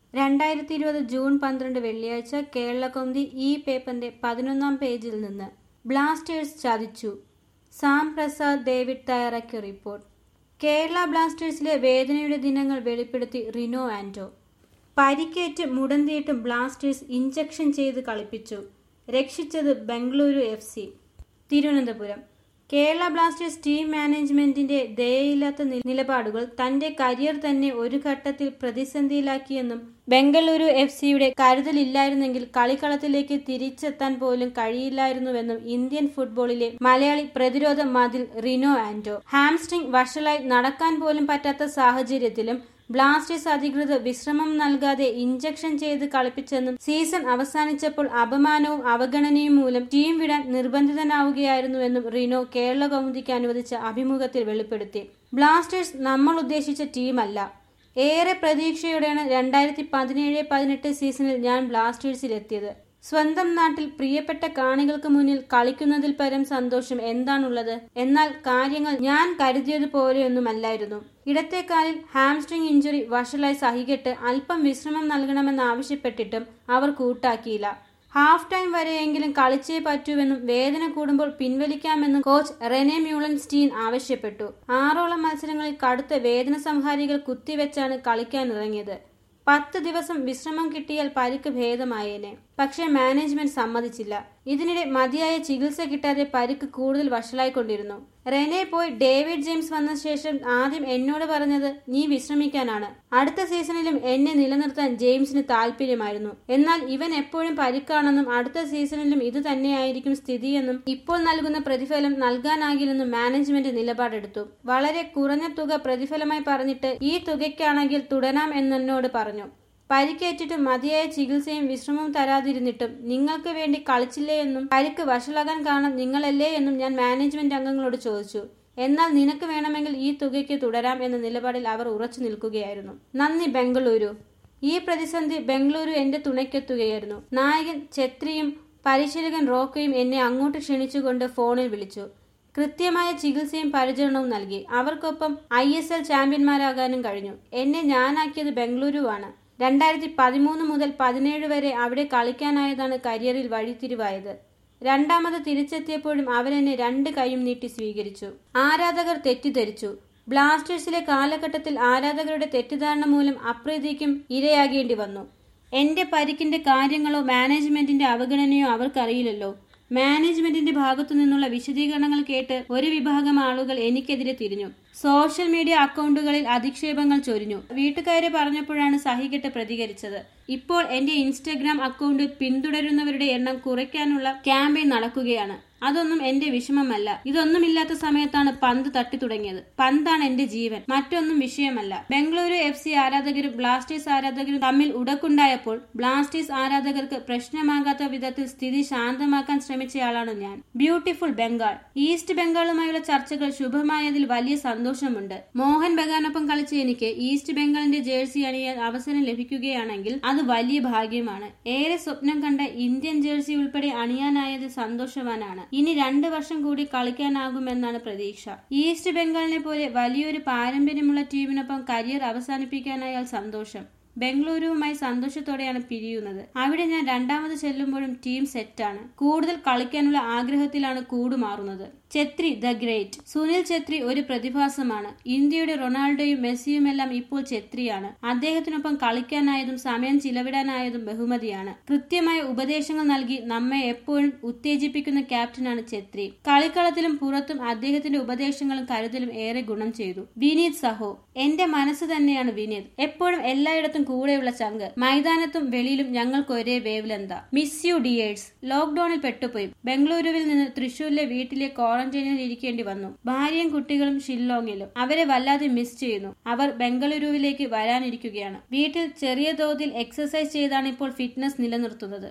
രണ്ടായിരത്തി ഇരുപത് ജൂൺ പന്ത്രണ്ട് വെള്ളിയാഴ്ച കേരളകൗമുദി ഈ പേപ്പറിന്റെ പതിനൊന്നാം പേജിൽ നിന്ന് ബ്ലാസ്റ്റേഴ്സ് ചതിച്ചു സാം പ്രസാദ് ഡേവിഡ് തയ്യാറാക്കിയ റിപ്പോർട്ട് കേരള ബ്ലാസ്റ്റേഴ്സിലെ വേദനയുടെ ദിനങ്ങൾ വെളിപ്പെടുത്തി റിനോ ആന്റോ പരിക്കേറ്റ് മുടന്തിയിട്ടും ബ്ലാസ്റ്റേഴ്സ് ഇഞ്ചക്ഷൻ ചെയ്ത് കളിപ്പിച്ചു രക്ഷിച്ചത് Bengaluru F C Thiruvananthapuram Kerala Blasters team മാനേജ്മെന്റിന്റെ ദയയില്ലാത്ത നി- നിലപാടുകൾ തന്റെ കരിയർ തന്നെ ഒരു ഘട്ടത്തിൽ പ്രതിസന്ധിയിലാക്കിയെന്നും ബംഗളൂരു എഫ് സിയുടെ കരുതലില്ലായിരുന്നെങ്കിൽ കളിക്കളത്തിലേക്ക് തിരിച്ചെത്താൻ പോലും കഴിയില്ലായിരുന്നുവെന്നും ഇന്ത്യൻ ഫുട്ബോളിലെ മലയാളി പ്രതിരോധ മതിൽ റിനോ ആന്റോ ഹാംസ്ട്രിംഗ് വഷളായി നടക്കാൻ പോലും പറ്റാത്ത സാഹചര്യത്തിലും ബ്ലാസ്റ്റേഴ്സ് അധികൃതർ വിശ്രമം നൽകാതെ ഇഞ്ചക്ഷൻ ചെയ്ത് കളിപ്പിച്ചെന്നും സീസൺ അവസാനിച്ചപ്പോൾ അപമാനവും അവഗണനയും മൂലം ടീം വിടാൻ നിർബന്ധിതനാവുകയായിരുന്നുവെന്നും റിനോ കേരള കൗമുദിക്ക് അനുവദിച്ച അഭിമുഖത്തിൽ വെളിപ്പെടുത്തി ബ്ലാസ്റ്റേഴ്സ് നമ്മൾ ഉദ്ദേശിച്ച ടീമല്ല ഏറെ പ്രതീക്ഷയോടെയാണ് രണ്ടായിരത്തി പതിനേഴ് പതിനെട്ട് സീസണിൽ ഞാൻ ബ്ലാസ്റ്റേഴ്സിലെത്തിയത് സ്വന്തം നാട്ടിൽ പ്രിയപ്പെട്ട കാണികൾക്ക് മുന്നിൽ കളിക്കുന്നതിൽ പരം സന്തോഷം എന്താണുള്ളത് എന്നാൽ കാര്യങ്ങൾ ഞാൻ കരുതിയതുപോലെയൊന്നുമല്ലായിരുന്നു ഇടത്തെ കാലിൽ ഹാംസ്ട്രിംഗ് ഇഞ്ചുറി വഷളായി സഹികെട്ട് അല്പം വിശ്രമം നൽകണമെന്ന് ആവശ്യപ്പെട്ടിട്ടും അവർ കൂട്ടാക്കിയില്ല ഹാഫ് ടൈം വരെയെങ്കിലും കളിച്ചേ പറ്റൂവെന്നും വേദന കൂടുമ്പോൾ പിൻവലിക്കാമെന്നും കോച്ച് റെനെ മ്യൂളൻ സ്റ്റീൻ ആവശ്യപ്പെട്ടു ആറോളം മത്സരങ്ങളിൽ കടുത്ത വേദന സംഹാരികൾ കുത്തിവെച്ചാണ് കളിക്കാനിറങ്ങിയത് പത്ത് ദിവസം വിശ്രമം കിട്ടിയാൽ പരിക്ക് ഭേദമായേനെ പക്ഷേ മാനേജ്മെന്റ് സമ്മതിച്ചില്ല ഇതിനിടെ മതിയായ ചികിത്സ കിട്ടാതെ പരിക്ക് കൂടുതൽ വഷളായിക്കൊണ്ടിരുന്നു റെനെ പോയി ഡേവിഡ് ജെയിംസ് വന്ന ശേഷം ആദ്യം എന്നോട് പറഞ്ഞത് നീ വിശ്രമിക്കാനാണ് അടുത്ത സീസണിലും എന്നെ നിലനിർത്താൻ ജെയിംസിന് താല്പര്യമായിരുന്നു എന്നാൽ ഇവൻ എപ്പോഴും പരിക്കാണെന്നും അടുത്ത സീസണിലും ഇത് തന്നെയായിരിക്കും സ്ഥിതിയെന്നും ഇപ്പോൾ നൽകുന്ന പ്രതിഫലം നൽകാനാകില്ലെന്നും മാനേജ്മെന്റ് നിലപാടെടുത്തു വളരെ കുറഞ്ഞ തുക പ്രതിഫലമായി പറഞ്ഞിട്ട് ഈ തുകയ്ക്കാണെങ്കിൽ തുടരാം എന്നോട് പറഞ്ഞു പരിക്കേറ്റിട്ട് മതിയായ ചികിത്സയും വിശ്രമവും തരാതിരുന്നിട്ടും നിങ്ങൾക്ക് വേണ്ടി കളിച്ചില്ലേ എന്നും പരിക്ക് വഷളാകാൻ കാരണം നിങ്ങളല്ലേ എന്നും ഞാൻ മാനേജ്മെന്റ് അംഗങ്ങളോട് ചോദിച്ചു എന്നാൽ നിനക്ക് വേണമെങ്കിൽ ഈ തുകയ്ക്ക് തുടരാം എന്ന നിലപാടിൽ അവർ ഉറച്ചു നിൽക്കുകയായിരുന്നു നന്ദി ബംഗളൂരു ഈ പ്രതിസന്ധി ബംഗളൂരു എന്റെ തുണയ്ക്കെത്തുകയായിരുന്നു നായകൻ ഛത്രിയും പരിശീലകൻ റോക്കയും എന്നെ അങ്ങോട്ട് ക്ഷണിച്ചുകൊണ്ട് ഫോണിൽ വിളിച്ചു കൃത്യമായ ചികിത്സയും പരിചരണവും നൽകി അവർക്കൊപ്പം ഐ എസ് എൽ ചാമ്പ്യന്മാരാകാനും കഴിഞ്ഞു എന്നെ ഞാനാക്കിയത് ബംഗളൂരുവാണ് രണ്ടായിരത്തി പതിമൂന്ന് മുതൽ പതിനേഴ് വരെ അവിടെ കളിക്കാനായതാണ് കരിയറിൽ വഴിത്തിരിവായത് രണ്ടാമത് തിരിച്ചെത്തിയപ്പോഴും അവരെന്നെ രണ്ട് കൈയും നീട്ടി സ്വീകരിച്ചു ആരാധകർ തെറ്റിദ്ധരിച്ചു ബ്ലാസ്റ്റേഴ്സിലെ കാലഘട്ടത്തിൽ ആരാധകരുടെ തെറ്റിദ്ധാരണ മൂലം അപ്രീതിക്കും ഇരയാകേണ്ടി വന്നു എന്റെ പരിക്കിന്റെ കാര്യങ്ങളോ മാനേജ്മെന്റിന്റെ അവഗണനയോ അവർക്കറിയില്ലല്ലോ മാനേജ്മെന്റിന്റെ ഭാഗത്തു നിന്നുള്ള വിശദീകരണങ്ങൾ കേട്ട് ഒരു വിഭാഗം ആളുകൾ എനിക്കെതിരെ തിരിഞ്ഞു സോഷ്യൽ മീഡിയ അക്കൗണ്ടുകളിൽ അധിക്ഷേപങ്ങൾ ചൊരിഞ്ഞു വീട്ടുകാരെ പറഞ്ഞപ്പോഴാണ് സഹികെട്ട് പ്രതികരിച്ചത് ഇപ്പോൾ എന്റെ ഇൻസ്റ്റഗ്രാം അക്കൗണ്ട് പിന്തുടരുന്നവരുടെ എണ്ണം കുറയ്ക്കാനുള്ള ക്യാമ്പയിൻ നടക്കുകയാണ് അതൊന്നും എന്റെ വിഷമമല്ല ഇതൊന്നുമില്ലാത്ത സമയത്താണ് പന്ത് തട്ടി തുടങ്ങിയത് പന്താണ് എന്റെ ജീവൻ മറ്റൊന്നും വിഷയമല്ല ബംഗളൂരു എഫ് സി ആരാധകരും ബ്ലാസ്റ്റേഴ്സ് ആരാധകരും തമ്മിൽ ഉടക്കുണ്ടായപ്പോൾ ബ്ലാസ്റ്റേഴ്സ് ആരാധകർക്ക് പ്രശ്നമാകാത്ത വിധത്തിൽ സ്ഥിതി ശാന്തമാക്കാൻ ശ്രമിച്ചയാളാണ് ഞാൻ ബ്യൂട്ടിഫുൾ ബംഗാൾ ഈസ്റ്റ് ബംഗാളുമായുള്ള ചർച്ചകൾ ശുഭമായതിൽ വലിയ സന്തോഷമുണ്ട് മോഹൻ ബഗാനൊപ്പം കളിച്ച എനിക്ക് ഈസ്റ്റ് ബംഗാളിന്റെ ജേഴ്സി അണിയാൻ അവസരം ലഭിക്കുകയാണെങ്കിൽ അത് വലിയ ഭാഗ്യമാണ് ഏറെ സ്വപ്നം കണ്ട ഇന്ത്യൻ ജേഴ്സി ഉൾപ്പെടെ അണിയാനായത് സന്തോഷവാനാണ് ഇനി രണ്ട് വർഷം കൂടി കളിക്കാനാകുമെന്നാണ് പ്രതീക്ഷ ഈസ്റ്റ് ബംഗാളിനെ പോലെ വലിയൊരു പാരമ്പര്യമുള്ള ടീമിനൊപ്പം കരിയർ അവസാനിപ്പിക്കാനായാൽ സന്തോഷം ബംഗളൂരുവുമായി സന്തോഷത്തോടെയാണ് പിരിയുന്നത് അവിടെ ഞാൻ രണ്ടാമത് ചെല്ലുമ്പോഴും ടീം സെറ്റാണ് കൂടുതൽ കളിക്കാനുള്ള ആഗ്രഹത്തിലാണ് കൂടുമാറുന്നത് ഛത്രി ദ ഗ്രേറ്റ് സുനിൽ ഛത്രി ഒരു പ്രതിഭാസമാണ് ഇന്ത്യയുടെ റൊണാൾഡോയും മെസ്സിയുമെല്ലാം ഇപ്പോൾ ഛത്രിയാണ് അദ്ദേഹത്തിനൊപ്പം കളിക്കാനായതും സമയം ചിലവിടാനായതും ബഹുമതിയാണ് കൃത്യമായ ഉപദേശങ്ങൾ നൽകി നമ്മെ എപ്പോഴും ഉത്തേജിപ്പിക്കുന്ന ക്യാപ്റ്റനാണ് ഛത്രി കളിക്കളത്തിലും പുറത്തും അദ്ദേഹത്തിന്റെ ഉപദേശങ്ങളും കരുതലും ഏറെ ഗുണം ചെയ്തു വിനീത് സഹോ എന്റെ മനസ്സ് തന്നെയാണ് വിനീത് എപ്പോഴും എല്ലായിടത്തും കൂടെയുള്ള ചങ്ക് മൈതാനത്തും വെളിയിലും ഞങ്ങൾക്ക് ഒരേ വേവ്ലെന്ത മിസ് യു ഡിയേഴ്സ് ലോക്ഡൌണിൽ പെട്ടുപോയി ബംഗളൂരുവിൽ നിന്ന് തൃശൂരിലെ വീട്ടിലെ ക്വാറന്റൈനിൽ ഇരിക്കേണ്ടി വന്നു ഭാര്യയും കുട്ടികളും ഷില്ലോങ്ങിലും അവരെ വല്ലാതെ മിസ് ചെയ്യുന്നു അവർ ബംഗളൂരുവിലേക്ക് വരാനിരിക്കുകയാണ് വീട്ടിൽ ചെറിയ തോതിൽ എക്സസൈസ് ചെയ്താണ് ഇപ്പോൾ ഫിറ്റ്നസ് നിലനിർത്തുന്നത്